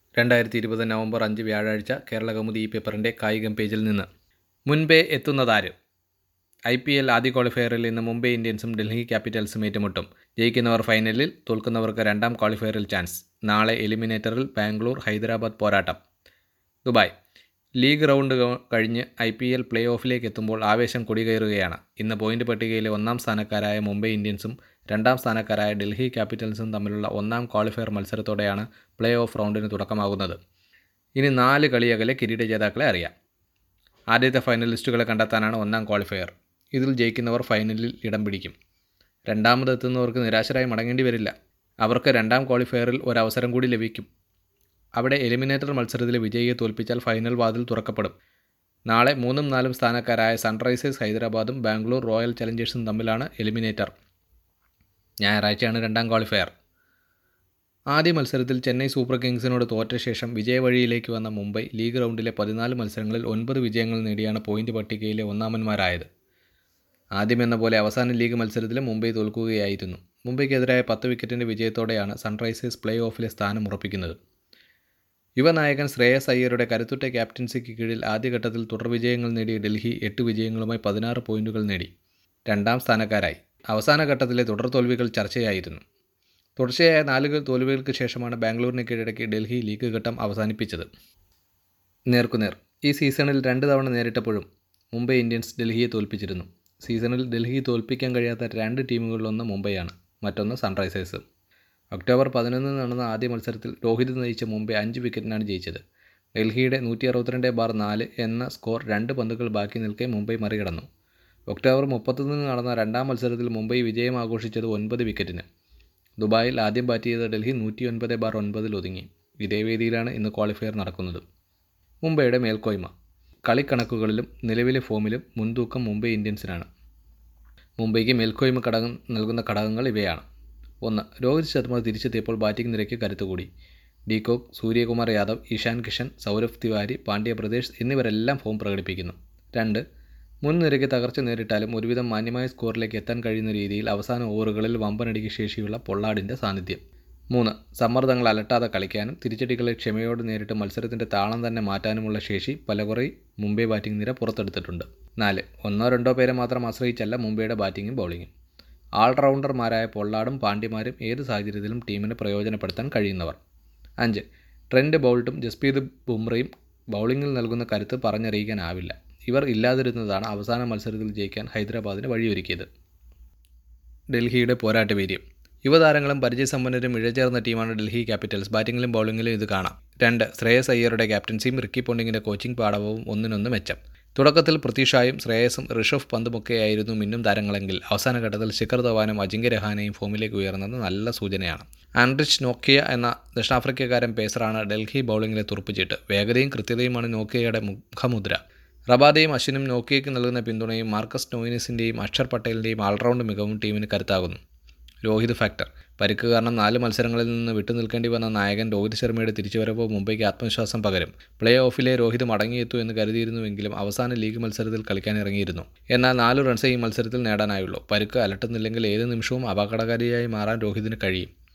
രണ്ടായിരത്തി ഇരുപത് നവംബർ അഞ്ച് വ്യാഴാഴ്ച കേരള കൗമുദി ഈ പേപ്പറിൻ്റെ കായികം പേജിൽ നിന്ന് മുൻപേ എത്തുന്നതാര് ഐ പി എൽ ആദ്യ ക്വാളിഫയറിൽ ഇന്ന് മുംബൈ ഇന്ത്യൻസും ഡൽഹി ക്യാപിറ്റൽസും ഏറ്റുമുട്ടും ജയിക്കുന്നവർ ഫൈനലിൽ തോൽക്കുന്നവർക്ക് രണ്ടാം ക്വാളിഫയറിൽ ചാൻസ് നാളെ എലിമിനേറ്ററിൽ ബാംഗ്ലൂർ ഹൈദരാബാദ് പോരാട്ടം ദുബായ് ലീഗ് റൗണ്ട് ക- കഴിഞ്ഞ് ഐ പി എൽ പ്ലേ ഓഫിലേക്ക് എത്തുമ്പോൾ ആവേശം കൊടികയറുകയാണ് ഇന്ന് പോയിന്റ് പട്ടികയിലെ ഒന്നാം സ്ഥാനക്കാരായ മുംബൈ ഇന്ത്യൻസും രണ്ടാം സ്ഥാനക്കാരായ ഡൽഹി ക്യാപിറ്റൽസും തമ്മിലുള്ള ഒന്നാം ക്വാളിഫയർ മത്സരത്തോടെയാണ് പ്ലേ ഓഫ് റൗണ്ടിന് തുടക്കമാകുന്നത് ഇനി നാല് കളിയകലെ കിരീട ജേതാക്കളെ അറിയാം ആദ്യത്തെ ഫൈനലിസ്റ്റുകളെ കണ്ടെത്താനാണ് ഒന്നാം ക്വാളിഫയർ ഇതിൽ ജയിക്കുന്നവർ ഫൈനലിൽ ഇടം പിടിക്കും രണ്ടാമതെത്തുന്നവർക്ക് നിരാശരായി മടങ്ങേണ്ടി വരില്ല അവർക്ക് രണ്ടാം ക്വാളിഫയറിൽ ഒരവസരം കൂടി ലഭിക്കും അവിടെ എലിമിനേറ്റർ മത്സരത്തിലെ വിജയിയെ തോൽപ്പിച്ചാൽ ഫൈനൽ വാതിൽ തുറക്കപ്പെടും നാളെ മൂന്നും നാലും സ്ഥാനക്കാരായ സൺറൈസേഴ്സ് ഹൈദരാബാദും ബാംഗ്ലൂർ റോയൽ ചലഞ്ചേഴ്സും തമ്മിലാണ് എലിമിനേറ്റർ ഞായറാഴ്ചയാണ് രണ്ടാം ക്വാളിഫയർ ആദ്യ മത്സരത്തിൽ ചെന്നൈ സൂപ്പർ കിങ്സിനോട് തോറ്റ ശേഷം വിജയവഴിയിലേക്ക് വന്ന മുംബൈ ലീഗ് റൗണ്ടിലെ പതിനാല് മത്സരങ്ങളിൽ ഒൻപത് വിജയങ്ങൾ നേടിയാണ് പോയിന്റ് പട്ടികയിലെ ഒന്നാമന്മാരായത് ആദ്യമെന്ന പോലെ അവസാന ലീഗ് മത്സരത്തിലും മുംബൈ തോൽക്കുകയായിരുന്നു മുംബൈക്കെതിരായ പത്ത് വിക്കറ്റിൻ്റെ വിജയത്തോടെയാണ് സൺറൈസേഴ്സ് പ്ലേ ഓഫിലെ സ്ഥാനം ഉറപ്പിക്കുന്നത് യുവനായകൻ ശ്രേയസ് അയ്യരുടെ കരുത്തുറ്റ ക്യാപ്റ്റൻസിക്ക് കീഴിൽ ആദ്യഘട്ടത്തിൽ തുടർ വിജയങ്ങൾ നേടിയ ഡൽഹി എട്ട് വിജയങ്ങളുമായി പതിനാറ് പോയിന്റുകൾ നേടി രണ്ടാം സ്ഥാനക്കാരായി അവസാന ഘട്ടത്തിലെ തുടർ തോൽവികൾ ചർച്ചയായിരുന്നു തുടർച്ചയായ നാല് തോൽവികൾക്ക് ശേഷമാണ് ബാംഗ്ലൂരിനെ കീഴടക്കി ഡൽഹി ലീഗ് ഘട്ടം അവസാനിപ്പിച്ചത് നേർക്കുനേർ ഈ സീസണിൽ രണ്ട് തവണ നേരിട്ടപ്പോഴും മുംബൈ ഇന്ത്യൻസ് ഡൽഹിയെ തോൽപ്പിച്ചിരുന്നു സീസണിൽ ഡൽഹി തോൽപ്പിക്കാൻ കഴിയാത്ത രണ്ട് ടീമുകളിലൊന്ന് മുംബൈയാണ് മറ്റൊന്ന് സൺറൈസേഴ്സ് ഒക്ടോബർ പതിനൊന്നിന് നടന്ന ആദ്യ മത്സരത്തിൽ രോഹിത് നയിച്ച മുംബൈ അഞ്ച് വിക്കറ്റിനാണ് ജയിച്ചത് ഡൽഹിയുടെ നൂറ്റി അറുപത്തിരണ്ട് ബാർ നാല് എന്ന സ്കോർ രണ്ട് പന്തുകൾ ബാക്കി നിൽക്കെ മുംബൈ മറികടന്നു ഒക്ടോബർ മുപ്പത്തൊന്നിന് നടന്ന രണ്ടാം മത്സരത്തിൽ മുംബൈ വിജയം ആഘോഷിച്ചത് ഒൻപത് വിക്കറ്റിന് ദുബായിൽ ആദ്യം ബാറ്റ് ചെയ്ത ഡൽഹി നൂറ്റി ഒൻപത് ബാർ ഒൻപതിൽ ഒതുങ്ങി ഇതേ വേദിയിലാണ് ഇന്ന് ക്വാളിഫയർ നടക്കുന്നത് മുംബൈയുടെ മേൽക്കോയ്മ കളിക്കണക്കുകളിലും നിലവിലെ ഫോമിലും മുൻതൂക്കം മുംബൈ ഇന്ത്യൻസിനാണ് മുംബൈക്ക് മേൽക്കോയ്മ ഘടകം നൽകുന്ന ഘടകങ്ങൾ ഇവയാണ് ഒന്ന് രോഹിത് ശർമ്മ തിരിച്ചെത്തിയപ്പോൾ ബാറ്റിംഗ് നിരക്ക് കരുത്തുകൂടി ഡീകോക്ക് സൂര്യകുമാർ യാദവ് ഇഷാൻ കിഷൻ സൗരഭ് തിവാരി പാണ്ഡ്യ പ്രദേശ് എന്നിവരെല്ലാം ഫോം പ്രകടിപ്പിക്കുന്നു രണ്ട് മുൻ നിരക്ക് തകർച്ച നേരിട്ടാലും ഒരുവിധം മാന്യമായ സ്കോറിലേക്ക് എത്താൻ കഴിയുന്ന രീതിയിൽ അവസാന ഓവറുകളിൽ വമ്പനടിക്ക് ശേഷിയുള്ള പൊള്ളാടിൻ്റെ സാന്നിധ്യം മൂന്ന് സമ്മർദ്ദങ്ങൾ അലട്ടാതെ കളിക്കാനും തിരിച്ചടികളെ ക്ഷമയോടെ നേരിട്ട് മത്സരത്തിൻ്റെ താളം തന്നെ മാറ്റാനുമുള്ള ശേഷി പലകുറി മുംബൈ ബാറ്റിംഗ് നിര പുറത്തെടുത്തിട്ടുണ്ട് നാല് ഒന്നോ രണ്ടോ പേരെ മാത്രം ആശ്രയിച്ചല്ല മുംബൈയുടെ ബാറ്റിങ്ങും ബൗളിങ്ങും ആൾറൗണ്ടർമാരായ പൊള്ളാടും പാണ്ഡ്യമാരും ഏത് സാഹചര്യത്തിലും ടീമിന് പ്രയോജനപ്പെടുത്താൻ കഴിയുന്നവർ അഞ്ച് ട്രെൻഡ് ബൗൾട്ടും ജസ്പ്രീത് ബുംറയും ബൗളിങ്ങിൽ നൽകുന്ന കരുത്ത് പറഞ്ഞറിയിക്കാനാവില്ല ഇവർ ഇല്ലാതിരുന്നതാണ് അവസാന മത്സരത്തിൽ ജയിക്കാൻ ഹൈദരാബാദിന് വഴിയൊരുക്കിയത് ഡൽഹിയുടെ പോരാട്ട വീര്യം യുവതാരങ്ങളും പരിചയസമ്പന്നരും ഇഴചേർന്ന ടീമാണ് ഡൽഹി ക്യാപിറ്റൽസ് ബാറ്റിങ്ങിലും ബൗളിങ്ങിലും ഇത് കാണാം രണ്ട് ശ്രേയസ് അയ്യരുടെ ക്യാപ്റ്റൻസിയും റിക്കി പോണ്ടിങ്ങിൻ്റെ കോച്ചിംഗ് പാടവവും ഒന്നിനൊന്ന് മെച്ചം തുടക്കത്തിൽ പൃഥ്വിഷായും ശ്രേയസും ഋഷഭ് പന്തുമൊക്കെയായിരുന്നു മിന്നും താരങ്ങളെങ്കിൽ അവസാന ഘട്ടത്തിൽ ശിഖർ ധവാനും അജിങ്ക്യ രഹാനയും ഫോമിലേക്ക് ഉയർന്നത് നല്ല സൂചനയാണ് ആൻഡ്രിച്ച് നോക്കിയ എന്ന ദക്ഷിണാഫ്രിക്കക്കാരൻ പേസറാണ് ഡൽഹി ബൗളിങ്ങിലെ തുറപ്പിച്ചിട്ട് വേഗതയും കൃത്യതയുമാണ് നോക്കിയയുടെ മുഖമുദ്ര റബാദയും അശ്വിനും നോക്കിയയ്ക്ക് നൽകുന്ന പിന്തുണയും മാർക്കസ് നോയിനിസിൻ്റെയും അക്ഷർ പട്ടേലിൻ്റെയും ഓൾറൗണ്ട് മികവും ടീമിന് കരുത്താകുന്നു രോഹിത് ഫാക്ടർ പരിക്ക് കാരണം നാല് മത്സരങ്ങളിൽ നിന്ന് വിട്ടുനിൽക്കേണ്ടി വന്ന നായകൻ രോഹിത് ശർമ്മയുടെ തിരിച്ചുവരവ് മുംബൈക്ക് ആത്മവിശ്വാസം പകരും പ്ലേ ഓഫിലെ രോഹിത് മടങ്ങിയെത്തു എന്ന് കരുതിയിരുന്നുവെങ്കിലും അവസാന ലീഗ് മത്സരത്തിൽ കളിക്കാൻ ഇറങ്ങിയിരുന്നു എന്നാൽ നാല് റൺസേ ഈ മത്സരത്തിൽ നേടാനായുള്ളൂ പരിക്ക് അലട്ടുന്നില്ലെങ്കിൽ ഏത് നിമിഷവും അപകടകാരിയായി മാറാൻ രോഹിതിന് കഴിയും